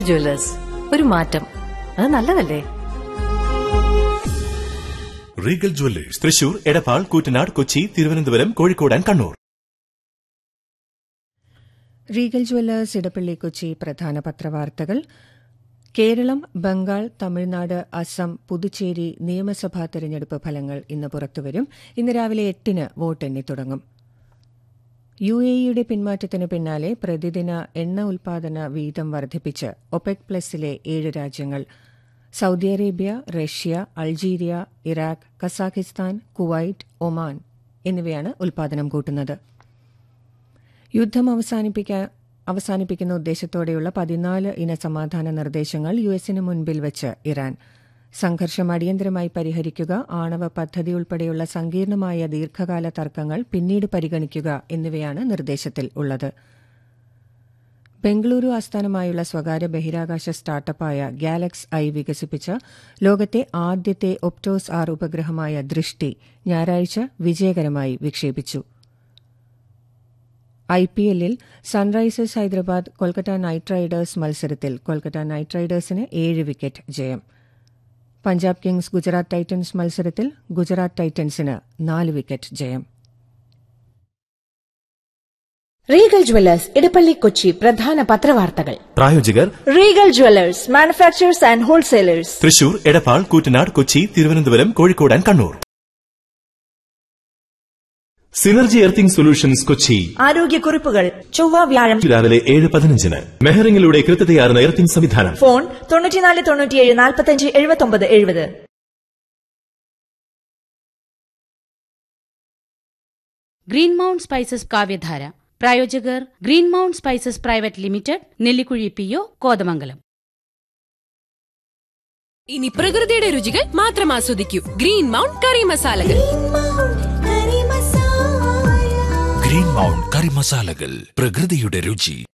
Jewellers ഒരു മാറ്റം അത് നല്ലതല്ലേ Regal Jewellers Thrissur Edappal Koottanad Kochi Thiruvananthapuram Kozhikode and Kannur Regal Jewellers Edappally Kochi പ്രധാന പത്രവാർത്തകൾ കേരളം ബംഗാൾ തമിഴ്നാട് അസം പുതുച്ചേരി നിയമസഭാ തെരഞ്ഞെടുപ്പ് ഫലങ്ങൾ ഇന്ന് പുറത്തുവരും ഇന്ന് രാവിലെ എട്ടിന് വോട്ടെണ്ണി തുടങ്ങും യു എ ഇയുടെ പിന്മാറ്റത്തിന് പിന്നാലെ പ്രതിദിന എണ്ണ ഉൽപാദന വീതം വർദ്ധിപ്പിച്ച് ഒപെക് പ്ലസിലെ ഏഴ് രാജ്യങ്ങൾ Saudi Arabia Russia Algeria Iraq Kazakhstan Kuwait Oman എന്നിവയാണ് ഉൽപാദനം കൂട്ടുന്നത് യുദ്ധം അവസാനിപ്പിക്കാൻ അവസാനിപ്പിക്കുന്ന ഉദ്ദേശത്തോടെയുള്ള പതിനാല് ഇന സമാധാന നിർദ്ദേശങ്ങൾ യു എസിന് മുൻപിൽ വെച്ച് ഇറാൻ സംഘർഷം അടിയന്തരമായി പരിഹരിക്കുക ആണവ പദ്ധതി ഉൾപ്പെടെയുള്ള സങ്കീർണമായ ദീർഘകാല തർക്കങ്ങൾ പിന്നീട് പരിഗണിക്കുക എന്നിവയാണ് നിർദ്ദേശത്തിൽ ഉള്ളത് ബംഗളൂരു ആസ്ഥാനമായുള്ള സ്വകാര്യ ബഹിരാകാശ സ്റ്റാർട്ടപ്പായ ഗാലക്സ് ഐ വികസിപ്പിച്ച ലോകത്തെ ആദ്യത്തെ ഒപ്റ്റോസ് ആർ ഉപഗ്രഹമായ ദൃഷ്ടി ഞായറാഴ്ച വിജയകരമായി വിക്ഷേപിച്ചു ഐ പി എല്ലിൽ Sunrisers Hyderabad Kolkata Knight Riders മത്സരത്തിൽ കൊൽക്കത്ത നൈറ്റ് റൈഡേഴ്സിന് ഏഴ് വിക്കറ്റ് ജയം പഞ്ചാബ് കിങ്സ് ഗുജറാത്ത് ടൈറ്റൻസ് മത്സരത്തിൽ ഗുജറാത്ത് ടൈറ്റൻസിന് നാല് വിക്കറ്റ് ജയം റീഗൽ ജ്വല്ലേഴ്സ് ഇടപ്പള്ളി കൊച്ചി പ്രധാന പത്രവാർത്തകൾ പ്രായോജകർ Regal Jewellers manufacturers and wholesalers Thrissur Edappal Koottanad Kochi Thiruvananthapuram Kozhikode and Kannur Synergy Earthing Solutions Kochi ആരോഗ്യക്കുറിപ്പുകൾ ചൊവ്വ വ്യാഴം രാവിലെ ഏഴ് പതിനഞ്ചിന് മെഹറിംഗിലൂടെ കൃത്യതയാർന്ന എർത്തിംഗ് സംവിധാനം ഫോൺ തൊണ്ണൂറ്റിനാല് തൊണ്ണൂറ്റിയേഴ് നാൽപ്പത്തഞ്ച് എഴുപത്തൊമ്പത് എഴുപത് ഗ്രീൻ മൗണ്ട് സ്പൈസസ് കാവ്യധാര പ്രായോജകർ Green Mount Spices Private Limited Nellikuzhi P O Kothamangalam ഇനി പ്രകൃതിയുടെ രുചികൾ മാത്രം ആസ്വദിക്കൂ ഗ്രീൻ മൗണ്ട് കറി മസാലകൾ ഗ്രീൻ മൗണ്ട് കറി മസാലകൾ പ്രകൃതിയുടെ രുചി